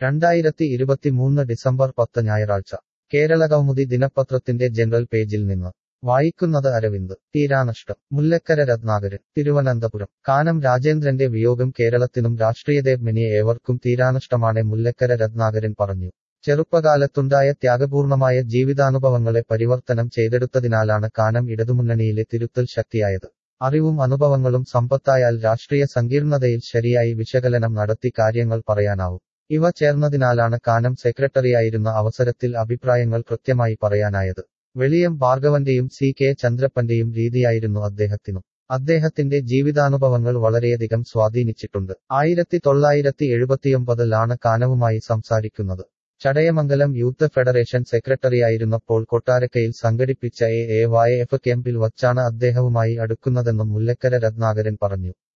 രണ്ടായിരത്തി ഇരുപത്തിമൂന്ന് ഡിസംബർ പത്ത് ഞായറാഴ്ച കേരളകൗമുദി ദിനപത്രത്തിന്റെ ജനറൽ പേജിൽ നിന്ന് വായിക്കുന്നത് അരവിന്ദ് തീരാനഷ്ടം മുല്ലക്കര രത്നാകരൻ തിരുവനന്തപുരം കാനം രാജേന്ദ്രന്റെ വിയോഗം കേരളത്തിനും രാഷ്ട്രീയദേവ്മിനെ ഏവർക്കും തീരാനഷ്ടമാണ് മുല്ലക്കര രത്നാകരൻ പറഞ്ഞു ചെറുപ്പകാലത്തുണ്ടായ ത്യാഗപൂർണമായ ജീവിതാനുഭവങ്ങളെ പരിവർത്തനം ചെയ്തെടുത്തതിനാലാണ് കാനം ഇടതുമുന്നണിയിലെ തിരുത്തൽ ശക്തിയായത് അറിവും അനുഭവങ്ങളും സമ്പത്തായാൽ രാഷ്ട്രീയ സങ്കീർണതയിൽ ശരിയായി വിശകലനം നടത്തി കാര്യങ്ങൾ പറയാനാവും ഇവ ചേർന്നതിനാലാണ് കാനം സെക്രട്ടറിയായിരുന്ന അവസരത്തിൽ അഭിപ്രായങ്ങൾ കൃത്യമായി പറയാനായത് വെളിയം ഭാർഗവന്റെയും സി കെ ചന്ദ്രപ്പന്റെയും രീതിയായിരുന്നു അദ്ദേഹത്തിനും അദ്ദേഹത്തിന്റെ ജീവിതാനുഭവങ്ങൾ വളരെയധികം സ്വാധീനിച്ചിട്ടുണ്ട് ആയിരത്തി തൊള്ളായിരത്തി എഴുപത്തിയൊമ്പതിലാണ് കാനവുമായി സംസാരിക്കുന്നത് ചടയമംഗലം യൂത്ത് ഫെഡറേഷൻ സെക്രട്ടറിയായിരുന്നപ്പോൾ കൊട്ടാരക്കയിൽ സംഘടിപ്പിച്ച എ എ വായ എഫ് ക്യാമ്പിൽ വച്ചാണ് അദ്ദേഹവുമായി അടുക്കുന്നതെന്നും മുല്ലക്കര രത്നാകരൻ പറഞ്ഞു